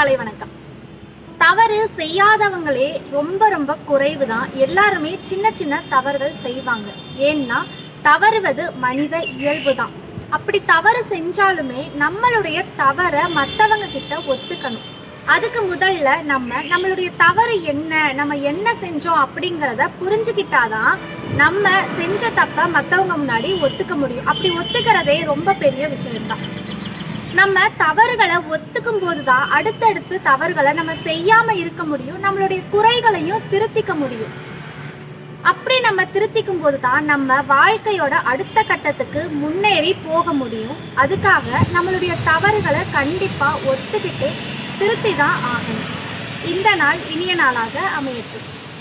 காலை வணக்கம் தவறு செய்யாதவங்களே ரொம்ப ரொம்ப குறைவு தான் எல்லாருமே சின்ன சின்ன தவறுகள் செய்வாங்க ஏன்னா தவறுவது மனித இயல்பு தான் அப்படி தவறு செஞ்சாலுமே நம்மளுடைய தவறை மற்றவங்க கிட்ட ஒத்துக்கணும் அதுக்கு முதல்ல நம்ம நம்மளுடைய தவறு என்ன நம்ம என்ன செஞ்சோம் அப்படிங்கிறத புரிஞ்சுக்கிட்டாதான் நம்ம செஞ்ச தப்பை மற்றவங்க முன்னாடி ஒத்துக்க முடியும் அப்படி ஒத்துக்கிறதே ரொம்ப பெரிய விஷயம்தான் நம்ம தவறுகளை ஒத்துக்கும் போதுதான் அடுத்தடுத்து தவறுகளை நம்ம செய்யாம இருக்க முடியும் நம்மளுடைய குறைகளையும் திருத்திக்க முடியும் அப்படி நம்ம திருத்திக்கும் போது தான் நம்ம வாழ்க்கையோட அடுத்த கட்டத்துக்கு முன்னேறி போக முடியும் அதுக்காக நம்மளுடைய தவறுகளை கண்டிப்பா ஒத்துக்கிட்டு திருத்தி தான் ஆகணும் இந்த நாள் இனிய நாளாக அமையட்டும்